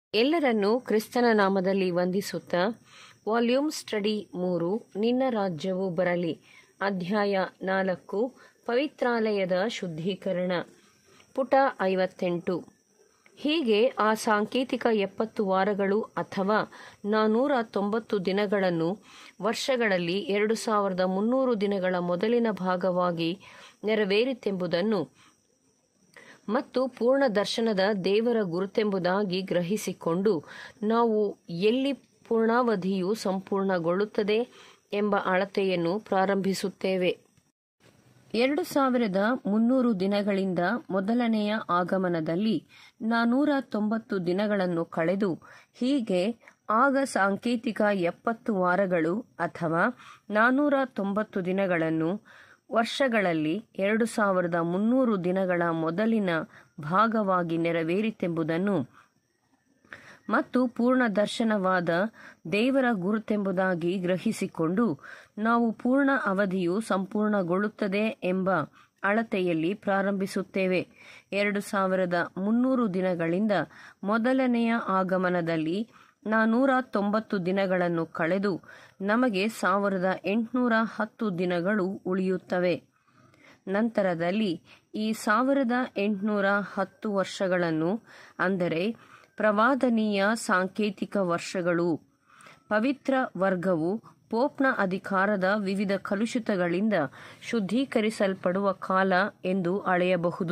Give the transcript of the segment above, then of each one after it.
ಎಲ್ಲರನ್ನೂ ಕ್ರಿಸ್ತನ ನಾಮದಲ್ಲಿ ವಂದಿಸುತ್ತಾ ವಾಲ್ಯೂಮ್ ಸ್ಟಡಿ ಮೂರು ನಿನ್ನ ರಾಜ್ಯವು ಬರಲಿ ಅಧ್ಯಾಯ ನಾಲ್ಕು ಪವಿತ್ರಾಲಯದ ಶುದ್ಧೀಕರಣ ಪುಟ ಐವತ್ತೆಂಟು ಹೀಗೆ ಆ ಸಾಂಕೇತಿಕ ಎಪ್ಪತ್ತು ವಾರಗಳು ಅಥವಾ ನಾನ್ನೂರ ತೊಂಬತ್ತು ದಿನಗಳನ್ನು ವರ್ಷಗಳಲ್ಲಿ ಎರಡು ಸಾವಿರದ ಮುನ್ನೂರು ದಿನಗಳ ಮೊದಲಿನ ಭಾಗವಾಗಿ ನೆರವೇರಿತೆಂಬುದನ್ನು ಮತ್ತು ಪೂರ್ಣ ದರ್ಶನದ ದೇವರ ಗುರುತೆಂಬುದಾಗಿ ಗ್ರಹಿಸಿಕೊಂಡು ನಾವು ಎಲ್ಲಿ ಪೂರ್ಣಾವಧಿಯು ಸಂಪೂರ್ಣಗೊಳ್ಳುತ್ತದೆ ಎಂಬ ಅಳತೆಯನ್ನು ಪ್ರಾರಂಭಿಸುತ್ತೇವೆ ಎರಡು ಸಾವಿರದ ಮುನ್ನೂರು ದಿನಗಳಿಂದ ಮೊದಲನೆಯ ಆಗಮನದಲ್ಲಿ ನಾನೂರ ತೊಂಬತ್ತು ದಿನಗಳನ್ನು ಕಳೆದು ಹೀಗೆ ಆಗ ಸಾಂಕೇತಿಕ ಎಪ್ಪತ್ತು ವಾರಗಳು ಅಥವಾ ನಾನೂರ ತೊಂಬತ್ತು ದಿನಗಳನ್ನು ವರ್ಷಗಳಲ್ಲಿ ಎರಡು ಸಾವಿರದ ಮುನ್ನೂರು ದಿನಗಳ ಮೊದಲಿನ ಭಾಗವಾಗಿ ನೆರವೇರಿತೆಂಬುದನ್ನು ಮತ್ತು ಪೂರ್ಣ ದರ್ಶನವಾದ ದೇವರ ಗುರುತೆಂಬುದಾಗಿ ಗ್ರಹಿಸಿಕೊಂಡು ನಾವು ಪೂರ್ಣ ಅವಧಿಯು ಸಂಪೂರ್ಣಗೊಳ್ಳುತ್ತದೆ ಎಂಬ ಅಳತೆಯಲ್ಲಿ ಪ್ರಾರಂಭಿಸುತ್ತೇವೆ ಎರಡು ಸಾವಿರದ ಮುನ್ನೂರು ದಿನಗಳಿಂದ ಮೊದಲನೆಯ ಆಗಮನದಲ್ಲಿ ನಾನೂರ ತೊಂಬತ್ತು ದಿನಗಳನ್ನು ಕಳೆದು ನಮಗೆ ಸಾವಿರದ ಎಂಟುನೂರ ಹತ್ತು ದಿನಗಳು ಉಳಿಯುತ್ತವೆ ನಂತರದಲ್ಲಿ ಈ ಸಾವಿರದ ಎಂಟುನೂರ ಹತ್ತು ವರ್ಷಗಳನ್ನು ಅಂದರೆ ಪ್ರವಾದನೀಯ ಸಾಂಕೇತಿಕ ವರ್ಷಗಳು ಪವಿತ್ರ ವರ್ಗವು ಪೋಪ್ನ ಅಧಿಕಾರದ ವಿವಿಧ ಕಲುಷಿತಗಳಿಂದ ಶುದ್ಧೀಕರಿಸಲ್ಪಡುವ ಕಾಲ ಎಂದು ಅಳೆಯಬಹುದು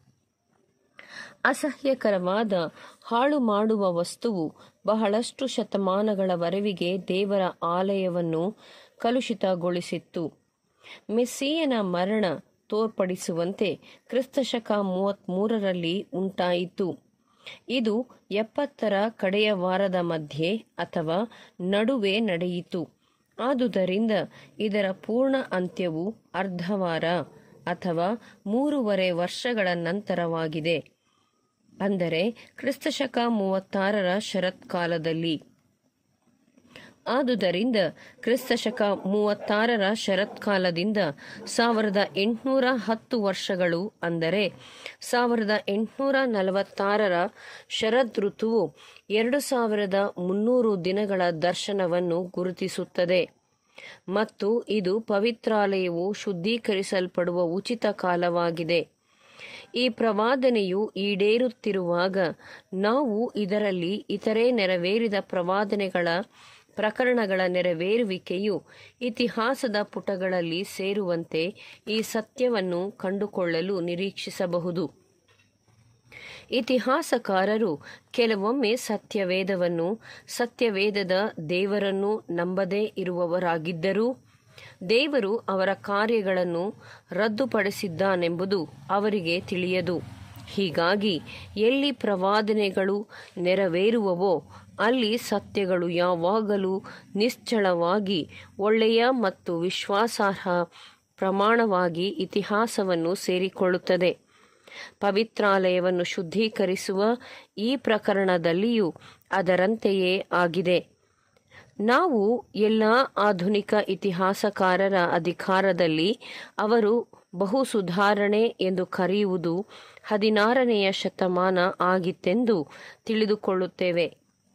ಅಸಹ್ಯಕರವಾದ ಹಾಳು ಮಾಡುವ ವಸ್ತುವು ಬಹಳಷ್ಟು ಶತಮಾನಗಳವರೆವಿಗೆ ದೇವರ ಆಲಯವನ್ನು ಕಲುಷಿತಗೊಳಿಸಿತ್ತು ಮೆಸ್ಸಿಯನ ಮರಣ ತೋರ್ಪಡಿಸುವಂತೆ ಕ್ರಿಸ್ತಶಕ ಮೂವತ್ಮೂರರಲ್ಲಿ ಉಂಟಾಯಿತು ಇದು ಎಪ್ಪತ್ತರ ಕಡೆಯ ವಾರದ ಮಧ್ಯೆ ಅಥವಾ ನಡುವೆ ನಡೆಯಿತು ಆದುದರಿಂದ ಇದರ ಪೂರ್ಣ ಅಂತ್ಯವು ಅರ್ಧವಾರ ಅಥವಾ ಮೂರುವರೆ ವರ್ಷಗಳ ನಂತರವಾಗಿದೆ ಅಂದರೆ ಕ್ರಿಸ್ತಶಕ ಮೂವತ್ತಾರರ ಶರತ್ಕಾಲದಲ್ಲಿ ಆದುದರಿಂದ ಕ್ರಿಸ್ತಶಕ ಮೂವತ್ತಾರರ ಶರತ್ಕಾಲದಿಂದ ಸಾವಿರದ ಎಂಟುನೂರ ಹತ್ತು ವರ್ಷಗಳು ಅಂದರೆ ಸಾವಿರದ ಎಂಟುನೂರ ನಲವತ್ತಾರರ ಶರದ್ ಋತುವು ಎರಡು ಸಾವಿರದ ಮುನ್ನೂರು ದಿನಗಳ ದರ್ಶನವನ್ನು ಗುರುತಿಸುತ್ತದೆ ಮತ್ತು ಇದು ಪವಿತ್ರಾಲಯವು ಶುದ್ಧೀಕರಿಸಲ್ಪಡುವ ಉಚಿತ ಕಾಲವಾಗಿದೆ ಈ ಪ್ರವಾದನೆಯು ಈಡೇರುತ್ತಿರುವಾಗ ನಾವು ಇದರಲ್ಲಿ ಇತರೆ ನೆರವೇರಿದ ಪ್ರವಾದನೆಗಳ ಪ್ರಕರಣಗಳ ನೆರವೇರುವಿಕೆಯು ಇತಿಹಾಸದ ಪುಟಗಳಲ್ಲಿ ಸೇರುವಂತೆ ಈ ಸತ್ಯವನ್ನು ಕಂಡುಕೊಳ್ಳಲು ನಿರೀಕ್ಷಿಸಬಹುದು ಇತಿಹಾಸಕಾರರು ಕೆಲವೊಮ್ಮೆ ಸತ್ಯವೇದವನ್ನು ಸತ್ಯವೇದದ ದೇವರನ್ನು ನಂಬದೇ ಇರುವವರಾಗಿದ್ದರೂ ದೇವರು ಅವರ ಕಾರ್ಯಗಳನ್ನು ರದ್ದುಪಡಿಸಿದ್ದಾನೆಂಬುದು ಅವರಿಗೆ ತಿಳಿಯದು ಹೀಗಾಗಿ ಎಲ್ಲಿ ಪ್ರವಾದನೆಗಳು ನೆರವೇರುವವೋ ಅಲ್ಲಿ ಸತ್ಯಗಳು ಯಾವಾಗಲೂ ನಿಶ್ಚಳವಾಗಿ ಒಳ್ಳೆಯ ಮತ್ತು ವಿಶ್ವಾಸಾರ್ಹ ಪ್ರಮಾಣವಾಗಿ ಇತಿಹಾಸವನ್ನು ಸೇರಿಕೊಳ್ಳುತ್ತದೆ ಪವಿತ್ರಾಲಯವನ್ನು ಶುದ್ಧೀಕರಿಸುವ ಈ ಪ್ರಕರಣದಲ್ಲಿಯೂ ಅದರಂತೆಯೇ ಆಗಿದೆ ನಾವು ಎಲ್ಲ ಆಧುನಿಕ ಇತಿಹಾಸಕಾರರ ಅಧಿಕಾರದಲ್ಲಿ ಅವರು ಬಹು ಸುಧಾರಣೆ ಎಂದು ಕರೆಯುವುದು ಹದಿನಾರನೆಯ ಶತಮಾನ ಆಗಿತ್ತೆಂದು ತಿಳಿದುಕೊಳ್ಳುತ್ತೇವೆ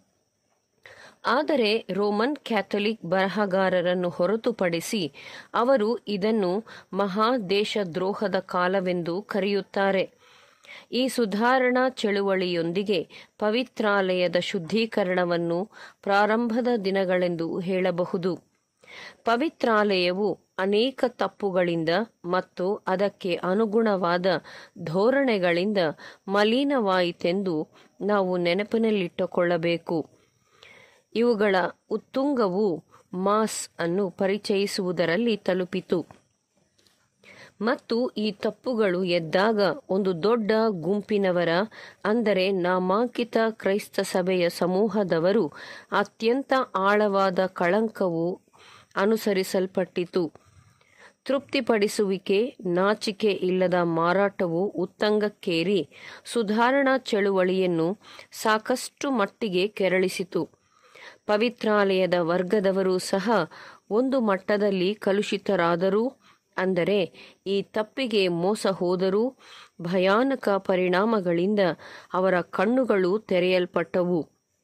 ಆದರೆ ರೋಮನ್ ಕ್ಯಾಥಲಿಕ್ ಬರಹಗಾರರನ್ನು ಹೊರತುಪಡಿಸಿ ಅವರು ಇದನ್ನು ಮಹಾದೇಶದ್ರೋಹದ ಕಾಲವೆಂದು ಕರೆಯುತ್ತಾರೆ ಈ ಸುಧಾರಣಾ ಚಳುವಳಿಯೊಂದಿಗೆ ಪವಿತ್ರಾಲಯದ ಶುದ್ಧೀಕರಣವನ್ನು ಪ್ರಾರಂಭದ ದಿನಗಳೆಂದು ಹೇಳಬಹುದು ಪವಿತ್ರಾಲಯವು ಅನೇಕ ತಪ್ಪುಗಳಿಂದ ಮತ್ತು ಅದಕ್ಕೆ ಅನುಗುಣವಾದ ಧೋರಣೆಗಳಿಂದ ಮಲಿನವಾಯಿತೆಂದು ನಾವು ನೆನಪಿನಲ್ಲಿಟ್ಟುಕೊಳ್ಳಬೇಕು ಇವುಗಳ ಉತ್ತುಂಗವು ಮಾಸ್ ಅನ್ನು ಪರಿಚಯಿಸುವುದರಲ್ಲಿ ತಲುಪಿತು ಮತ್ತು ಈ ತಪ್ಪುಗಳು ಎದ್ದಾಗ ಒಂದು ದೊಡ್ಡ ಗುಂಪಿನವರ ಅಂದರೆ ನಾಮಾಂಕಿತ ಕ್ರೈಸ್ತ ಸಭೆಯ ಸಮೂಹದವರು ಅತ್ಯಂತ ಆಳವಾದ ಕಳಂಕವು ಅನುಸರಿಸಲ್ಪಟ್ಟಿತು ತೃಪ್ತಿಪಡಿಸುವಿಕೆ ನಾಚಿಕೆ ಇಲ್ಲದ ಮಾರಾಟವು ಉತ್ತಂಗಕ್ಕೇರಿ ಸುಧಾರಣಾ ಚಳುವಳಿಯನ್ನು ಸಾಕಷ್ಟು ಮಟ್ಟಿಗೆ ಕೆರಳಿಸಿತು ಪವಿತ್ರಾಲಯದ ವರ್ಗದವರು ಸಹ ಒಂದು ಮಟ್ಟದಲ್ಲಿ ಕಲುಷಿತರಾದರೂ ಅಂದರೆ ಈ ತಪ್ಪಿಗೆ ಮೋಸ ಹೋದರೂ ಭಯಾನಕ ಪರಿಣಾಮಗಳಿಂದ ಅವರ ಕಣ್ಣುಗಳು ತೆರೆಯಲ್ಪಟ್ಟವು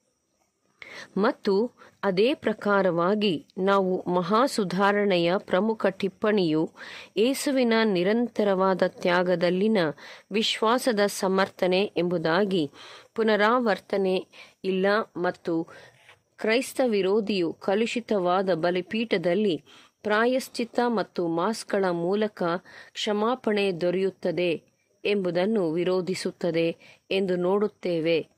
ಮತ್ತು ಅದೇ ಪ್ರಕಾರವಾಗಿ ನಾವು ಮಹಾಸುಧಾರಣೆಯ ಪ್ರಮುಖ ಟಿಪ್ಪಣಿಯು ಯೇಸುವಿನ ನಿರಂತರವಾದ ತ್ಯಾಗದಲ್ಲಿನ ವಿಶ್ವಾಸದ ಸಮರ್ಥನೆ ಎಂಬುದಾಗಿ ಪುನರಾವರ್ತನೆ ಇಲ್ಲ ಮತ್ತು ಕ್ರೈಸ್ತ ವಿರೋಧಿಯು ಕಲುಷಿತವಾದ ಬಲಿಪೀಠದಲ್ಲಿ ಪ್ರಾಯಶ್ಚಿತ್ತ ಮತ್ತು ಮಾಸ್ಗಳ ಮೂಲಕ ಕ್ಷಮಾಪಣೆ ದೊರೆಯುತ್ತದೆ ಎಂಬುದನ್ನು ವಿರೋಧಿಸುತ್ತದೆ ಎಂದು ನೋಡುತ್ತೇವೆ